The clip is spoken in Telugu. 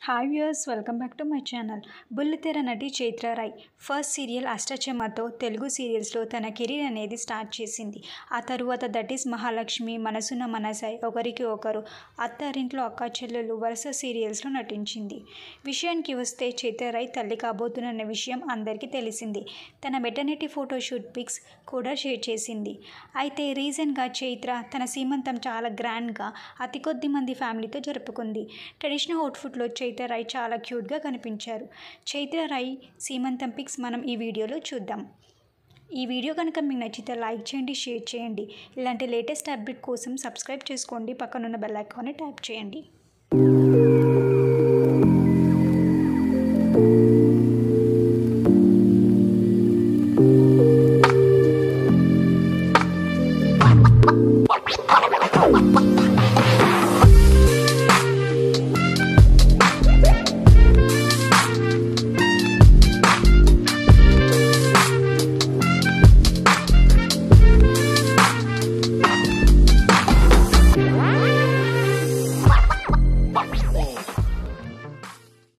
hi viewers welcome back to my channel బుల్లితెర నటి చైత్ర రాయ్ ఫస్ట్ సీరియల్ అష్టచెమ్మతో తెలుగు సీరియల్స్లో తన కెరీర్ అనేది స్టార్ట్ చేసింది ఆ తరువాత దట్ ఈస్ మహాలక్ష్మి మనసున మనసాయ్ ఒకరికి ఒకరు అత్తారింట్లో అక్క చెల్లెలు వరుస సీరియల్స్లో నటించింది విషయానికి వస్తే చైత్ర రాయ్ తల్లి కాబోతున్న విషయం అందరికీ తెలిసింది తన మెటర్నిటీ ఫోటోషూట్ పిక్స్ కూడా షేర్ చేసింది అయితే రీసెంట్గా చైత్ర తన సీమంతం చాలా గ్రాండ్గా అతి కొద్ది మంది ఫ్యామిలీతో జరుపుకుంది ట్రెడిషనల్ అవుట్ఫిట్లో చైత్ర రాయ్ చాలా క్యూట్గా కనిపించారు చైత్ర రాయ్ సీమంతం పిక్స్ మనం ఈ వీడియోలో చూద్దాం ఈ వీడియో కనుక మీకు నచ్చితే లైక్ చేయండి షేర్ చేయండి ఇలాంటి లేటెస్ట్ అప్డేట్ కోసం సబ్స్క్రైబ్ చేసుకోండి పక్కనున్న బెల్ ఐకాన్ని ట్యాప్ చేయండి